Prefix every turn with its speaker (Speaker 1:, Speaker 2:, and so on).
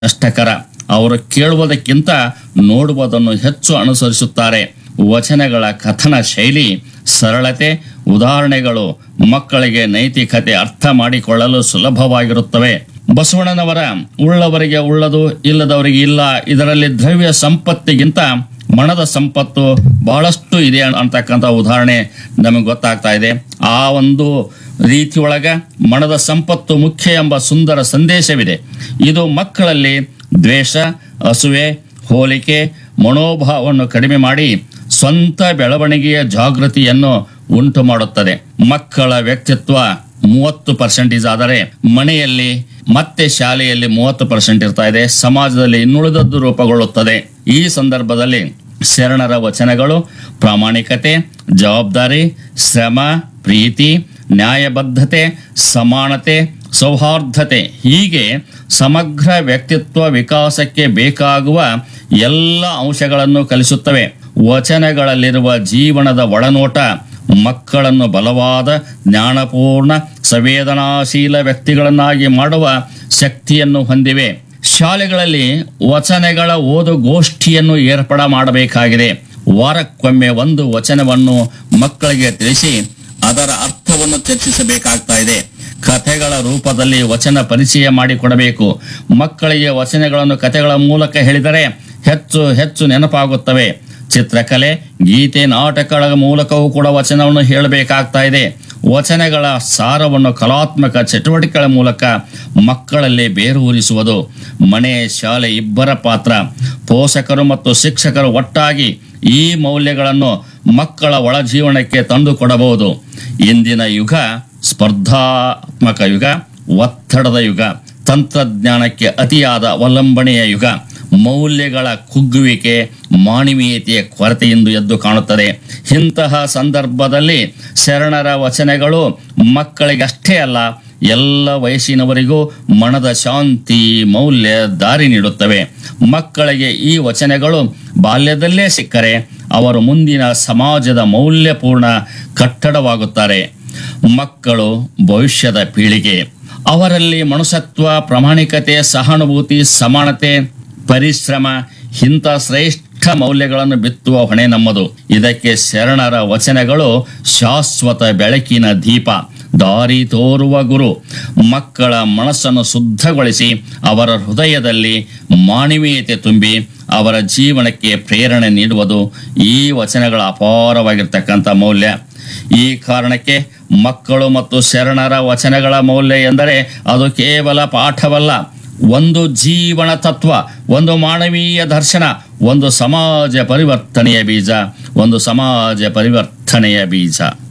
Speaker 1: ಕಷ್ಟಕರ ಅವರು ಕೇಳುವುದಕ್ಕಿಂತ ನೋಡುವುದನ್ನು ಹೆಚ್ಚು ಅನುಸರಿಸುತ್ತಾರೆ ವಚನಗಳ ಕಥನ ಶೈಲಿ ಸರಳತೆ ಉದಾಹರಣೆಗಳು ಮಕ್ಕಳಿಗೆ ನೈತಿಕತೆ ಅರ್ಥ ಮಾಡಿಕೊಳ್ಳಲು ಸುಲಭವಾಗಿರುತ್ತವೆ ಬಸವಣ್ಣನವರ ಉಳ್ಳವರಿಗೆ ಉಳ್ಳದು ಇಲ್ಲದವರಿಗೆ ಇಲ್ಲ ಇದರಲ್ಲಿ ದ್ರವ್ಯ ಸಂಪತ್ತಿಗಿಂತ ಮನದ ಸಂಪತ್ತು ಬಹಳಷ್ಟು ಇದೆ ಅಂತಕ್ಕಂಥ ಉದಾಹರಣೆ ನಮಗೆ ಗೊತ್ತಾಗ್ತಾ ಇದೆ ಆ ಒಂದು ರೀತಿಯೊಳಗ ಮನದ ಸಂಪತ್ತು ಮುಖ್ಯ ಎಂಬ ಸುಂದರ ಸಂದೇಶವಿದೆ ಇದು ಮಕ್ಕಳಲ್ಲಿ ದ್ವೇಷ ಅಸೂಯೆ ಹೋಲಿಕೆ ಮನೋಭಾವವನ್ನು ಕಡಿಮೆ ಮಾಡಿ ಸ್ವಂತ ಬೆಳವಣಿಗೆಯ ಜಾಗೃತಿಯನ್ನು ಉಂಟು ಮಾಡುತ್ತದೆ ಮಕ್ಕಳ ವ್ಯಕ್ತಿತ್ವ ಮೂವತ್ತು ಪರ್ಸೆಂಟೇಜ್ ಆದರೆ ಮನೆಯಲ್ಲಿ ಮತ್ತೆ ಶಾಲೆಯಲ್ಲಿ ಮೂವತ್ತು ಪರ್ಸೆಂಟ್ ಇರ್ತಾ ಇದೆ ಸಮಾಜದಲ್ಲಿ ಇನ್ನುಳಿದದ್ದು ರೂಪುಗೊಳ್ಳುತ್ತದೆ ಈ ಸಂದರ್ಭದಲ್ಲಿ ಶರಣರ ವಚನಗಳು ಪ್ರಾಮಾಣಿಕತೆ ಜವಾಬ್ದಾರಿ ಶ್ರಮ ಪ್ರೀತಿ ನ್ಯಾಯಬದ್ಧತೆ ಸಮಾನತೆ ಸೌಹಾರ್ದತೆ ಹೀಗೆ ಸಮಗ್ರ ವ್ಯಕ್ತಿತ್ವ ವಿಕಾಸಕ್ಕೆ ಬೇಕಾಗುವ ಎಲ್ಲ ಅಂಶಗಳನ್ನು ಕಲಿಸುತ್ತವೆ ವಚನಗಳಲ್ಲಿರುವ ಜೀವನದ ಒಳನೋಟ ಮಕ್ಕಳನ್ನು ಬಲವಾದ ಜ್ಞಾನಪೂರ್ಣ ಸಂವೇದನಾಶೀಲ ವ್ಯಕ್ತಿಗಳನ್ನಾಗಿ ಮಾಡುವ ಶಕ್ತಿಯನ್ನು ಹೊಂದಿವೆ ಶಾಲೆಗಳಲ್ಲಿ ವಚನಗಳ ಓದು ಗೋಷ್ಠಿಯನ್ನು ಏರ್ಪಡ ಮಾಡಬೇಕಾಗಿದೆ ವಾರಕ್ಕೊಮ್ಮೆ ಒಂದು ವಚನವನ್ನು ಮಕ್ಕಳಿಗೆ ತಿಳಿಸಿ ಅದರ ಅರ್ಥವನ್ನು ಚರ್ಚಿಸಬೇಕಾಗ್ತಾ ಇದೆ ಕಥೆಗಳ ರೂಪದಲ್ಲಿ ವಚನ ಪರಿಚಯ ಮಾಡಿಕೊಡಬೇಕು ಮಕ್ಕಳಿಗೆ ವಚನಗಳನ್ನು ಕಥೆಗಳ ಮೂಲಕ ಹೇಳಿದರೆ ಹೆಚ್ಚು ಹೆಚ್ಚು ನೆನಪಾಗುತ್ತವೆ ಚಿತ್ರಕಲೆ ಗೀತೆ ನಾಟಕಗಳ ಮೂಲಕವೂ ಕೂಡ ವಚನವನ್ನು ಹೇಳಬೇಕಾಗ್ತಾ ಇದೆ ವಚನಗಳ ಸಾರವನ್ನು ಕಲಾತ್ಮಕ ಚಟುವಟಿಕೆಗಳ ಮೂಲಕ ಮಕ್ಕಳಲ್ಲಿ ಬೇರೂರಿಸುವುದು ಮನೆ ಶಾಲೆ ಇಬ್ಬರ ಪಾತ್ರ ಪೋಷಕರು ಮತ್ತು ಶಿಕ್ಷಕರು ಒಟ್ಟಾಗಿ ಈ ಮೌಲ್ಯಗಳನ್ನು ಮಕ್ಕಳ ಒಳ ಜೀವನಕ್ಕೆ ತಂದು ಕೊಡಬಹುದು ಇಂದಿನ ಯುಗ ಸ್ಪರ್ಧಾತ್ಮಕ ಯುಗ ಒತ್ತಡದ ಯುಗ ತಂತ್ರಜ್ಞಾನಕ್ಕೆ ಅತಿಯಾದ ಅವಲಂಬನೆಯ ಯುಗ ಮೌಲ್ಯಗಳ ಕುಗ್ಗುವಿಕೆ ಮಾನವೀಯತೆಯ ಕೊರತೆಯಿಂದ ಎದ್ದು ಕಾಣುತ್ತದೆ ಇಂತಹ ಸಂದರ್ಭದಲ್ಲಿ ಶರಣರ ವಚನಗಳು ಮಕ್ಕಳಿಗಷ್ಟೇ ಅಲ್ಲ ಎಲ್ಲ ವಯಸ್ಸಿನವರಿಗೂ ಮನದ ಶಾಂತಿ ಮೌಲ್ಯ ದಾರಿ ನೀಡುತ್ತವೆ ಮಕ್ಕಳಿಗೆ ಈ ವಚನಗಳು ಬಾಲ್ಯದಲ್ಲೇ ಸಿಕ್ಕರೆ ಅವರು ಮುಂದಿನ ಸಮಾಜದ ಮೌಲ್ಯಪೂರ್ಣ ಕಟ್ಟಡವಾಗುತ್ತಾರೆ ಮಕ್ಕಳು ಭವಿಷ್ಯದ ಪೀಳಿಗೆ ಅವರಲ್ಲಿ ಮನುಷ್ಯತ್ವ ಪ್ರಾಮಾಣಿಕತೆ ಸಹಾನುಭೂತಿ ಸಮಾನತೆ ಪರಿಶ್ರಮ ಇಂಥ ಶ್ರೇಷ್ಠ ಮೌಲ್ಯಗಳನ್ನು ಬಿತ್ತುವ ಹೊಣೆ ನಮ್ಮದು ಇದಕ್ಕೆ ಶರಣರ ವಚನಗಳು ಶಾಶ್ವತ ಬೆಳಕಿನ ದೀಪ ದಾರಿ ತೋರುವ ಗುರು ಮಕ್ಕಳ ಮನಸ್ಸನ್ನು ಶುದ್ಧಗೊಳಿಸಿ ಅವರ ಹೃದಯದಲ್ಲಿ ಮಾನವೀಯತೆ ತುಂಬಿ ಅವರ ಜೀವನಕ್ಕೆ ಪ್ರೇರಣೆ ನೀಡುವುದು ಈ ವಚನಗಳ ಅಪಾರವಾಗಿರ್ತಕ್ಕಂಥ ಮೌಲ್ಯ ಈ ಕಾರಣಕ್ಕೆ ಮಕ್ಕಳು ಮತ್ತು ಶರಣರ ವಚನಗಳ ಮೌಲ್ಯ ಎಂದರೆ ಅದು ಕೇವಲ ಪಾಠವಲ್ಲ ಒಂದು ಜೀವನ ತತ್ವ ಒಂದು ಮಾನವೀಯ ದರ್ಶನ ಒಂದು ಸಮಾಜ ಪರಿವರ್ತನೆಯ ಬೀಜ ಒಂದು ಸಮಾಜ ಪರಿವರ್ತನೆಯ ಬೀಜ